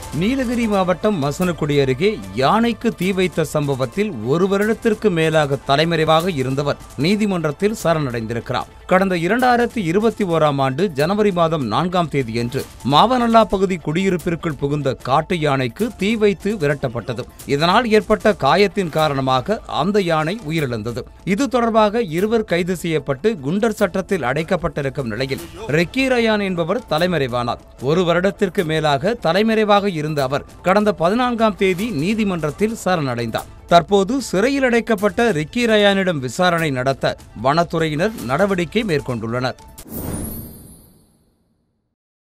நீலகிரி மாவட்டம் மசனக்குடி அருகே யானைக்கு தீ வைத்த சம்பவத்தில் ஒரு வருடத்திற்கு மேலாக தலைமறைவாக இருந்தவர் நீதிமன்றத்தில் சரணடைந்திருக்கிறார் கடந்த இரண்டாயிரத்தி இருபத்தி ஓராம் ஆண்டு ஜனவரி மாதம் நான்காம் தேதியன்று மாவனல்லா பகுதி குடியிருப்பிற்குள் புகுந்த காட்டு யானைக்கு தீ வைத்து விரட்டப்பட்டது இதனால் ஏற்பட்ட காயத்தின் காரணமாக அந்த யானை உயிரிழந்தது இது தொடர்பாக இருவர் கைது செய்யப்பட்டு குண்டர் சட்டத்தில் அடைக்கப்பட்டிருக்கும் நிலையில் ரெக்கி ரயான் என்பவர் தலைமறைவானார் ஒரு வருடத்திற்கு மேலாக தலைமறைவாக இருந்த அவர் கடந்த பதினான்காம் தேதி நீதிமன்றத்தில் சரணடைந்தார் தற்போது சிறையில் அடைக்கப்பட்ட ரிக்கி ரயானிடம் விசாரணை நடத்த வனத்துறையினர் நடவடிக்கை மேற்கொண்டுள்ளனர்